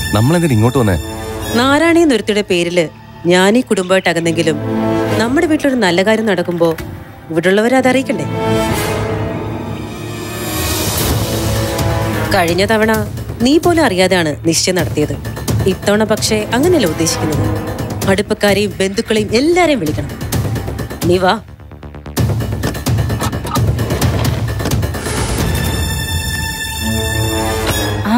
നമ്മളെന്തിനാ ഇങ്ങോട്ട് വന്നേ നാരായണി നൃത്തിയുടെ പേരില് ഞാൻ ഈ കുടുംബമായിട്ട് അകന്നെങ്കിലും നമ്മുടെ വീട്ടിലൊരു നല്ല കാര്യം നടക്കുമ്പോ ഇവിടുള്ളവരെ അത് അറിയിക്കണ്ടേ കഴിഞ്ഞ തവണ നീ പോലും അറിയാതെയാണ് നിശ്ചയം നടത്തിയത് ഇത്തവണ പക്ഷേ അങ്ങനെയല്ല ഉദ്ദേശിക്കുന്നത് അടുപ്പക്കാരെയും ബന്ധുക്കളെയും എല്ലാരെയും വിളിക്കണം നീ വാ ആ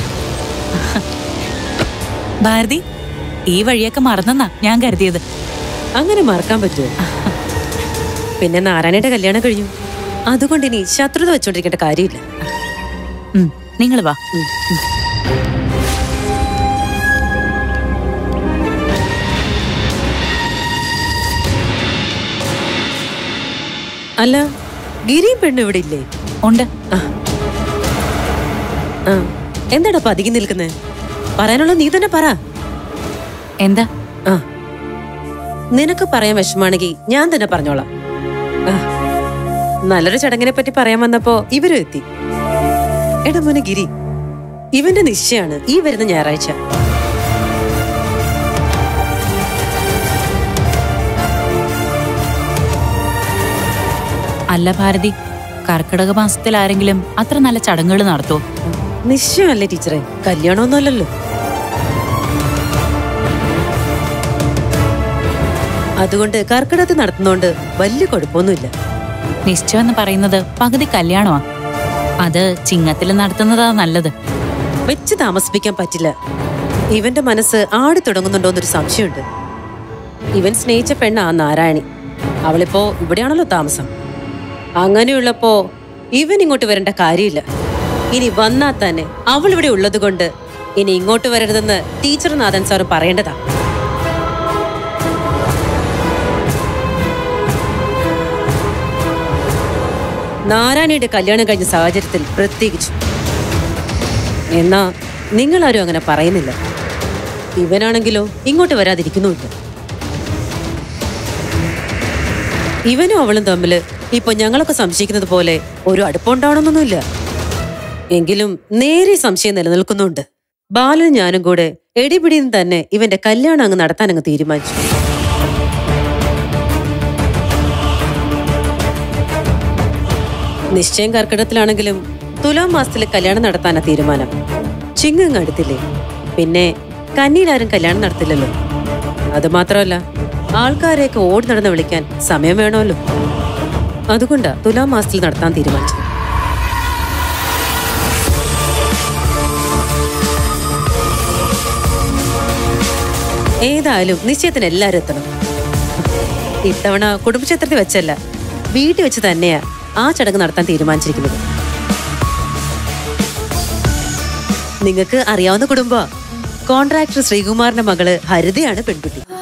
ഭാരതി ഈ വഴിയൊക്കെ മറന്നെന്നാ ഞാൻ കരുതിയത് അങ്ങനെ മറക്കാൻ പറ്റുമോ പിന്നെ നാരായണയുടെ കല്യാണം കഴിഞ്ഞു അതുകൊണ്ട് ഇനി ശത്രുത വെച്ചോണ്ടിരിക്കേണ്ട കാര്യമില്ല നിങ്ങൾ വാ അല്ല ഗിരിയും പെണ്ണും ഇവിടെ ഇല്ലേ ഉണ്ട് ആ ആ എന്താടാ പതുങ്ങി നിൽക്കുന്നേ പറയാനുള്ളത് നീ തന്നെ പറ എന്താ ആ നിനക്ക് പറയാൻ വിഷമാണെങ്കിൽ ഞാൻ തന്നെ പറഞ്ഞോളാം ആ നല്ലൊരു ചടങ്ങിനെ പറ്റി പറയാൻ വന്നപ്പോ ഇവരും എത്തി എടാ മോനെ ഗിരി ഇവന്റെ നിശ്ചയാണ് ഈ വരുന്ന ഞായറാഴ്ച അല്ല ഭാരതി കർക്കിടക മാസത്തിൽ ആരെങ്കിലും അത്ര നല്ല ചടങ്ങുകൾ നടത്തുമോ നിശ്ചയമല്ലേ ടീച്ചറെ കല്യാണമൊന്നുമല്ലല്ലോ അതുകൊണ്ട് കർക്കിടകത്ത് നടത്തുന്നോണ്ട് വലിയ കുഴപ്പമൊന്നുമില്ല നിശ്ചയം എന്ന് പറയുന്നത് പകുതി കല്യാണമാ അത് ചിങ്ങത്തിൽ നടത്തുന്നതാ നല്ലത് വെച്ച് താമസിപ്പിക്കാൻ പറ്റില്ല ഇവന്റെ മനസ്സ് ആടി തുടങ്ങുന്നുണ്ടോന്നൊരു സംശയമുണ്ട് ഇവൻ സ്നേഹിച്ച പെണ്ണ ആ നാരായണി അവളിപ്പോ ഇവിടെയാണല്ലോ താമസം അങ്ങനെയുള്ളപ്പോ ഇവൻ ഇങ്ങോട്ട് വരേണ്ട കാര്യമില്ല ഇനി വന്നാൽ തന്നെ അവൾ ഇവിടെ ഉള്ളത് കൊണ്ട് ഇനി ഇങ്ങോട്ട് വരരുതെന്ന് ടീച്ചർ നാഥൻ സാറ് പറയേണ്ടതാ നാരായണിയുടെ കല്യാണം കഴിഞ്ഞ സാഹചര്യത്തിൽ പ്രത്യേകിച്ചു എന്നാ നിങ്ങളാരും അങ്ങനെ പറയുന്നില്ല ഇവനാണെങ്കിലോ ഇങ്ങോട്ട് വരാതിരിക്കുന്നുമില്ല ഇവനും അവളും തമ്മില് ഇപ്പൊ ഞങ്ങളൊക്കെ സംശയിക്കുന്നത് പോലെ ഒരു അടുപ്പമുണ്ടാവണമെന്നൊന്നുമില്ല എങ്കിലും നേരെ സംശയം നിലനിൽക്കുന്നുണ്ട് ബാലൻ ഞാനും കൂടെ എടിപിടിയും തന്നെ ഇവന്റെ കല്യാണം അങ്ങ് നടത്താൻ അങ്ങ് തീരുമാനിച്ചു നിശ്ചയം കർക്കിടത്തിലാണെങ്കിലും തുലാം മാസത്തില് കല്യാണം നടത്താനാ തീരുമാനം ചിങ്ങങ്ങ് അടുത്തില്ലേ പിന്നെ കന്നിയിലാരും കല്യാണം നടത്തില്ലല്ലോ അത് മാത്രമല്ല ആൾക്കാരെയൊക്കെ ഓടി നടന്ന് വിളിക്കാൻ സമയം വേണമല്ലോ അതുകൊണ്ടാ തുലാം മാസത്തിൽ നടത്താൻ തീരുമാനിച്ചത് ഏതായാലും നിശ്ചയത്തിന് എല്ലാവരും എത്തണം ഇത്തവണ കുടുംബക്ഷേത്രത്തിൽ വെച്ചല്ല വീട്ടിൽ വെച്ച് തന്നെയാ ആ ചടങ്ങ് നടത്താൻ തീരുമാനിച്ചിരിക്കുന്നത് നിങ്ങൾക്ക് അറിയാവുന്ന കുടുംബ കോൺട്രാക്ടർ ശ്രീകുമാറിന്റെ മകള് ഹരിതയാണ് പെൺകുട്ടി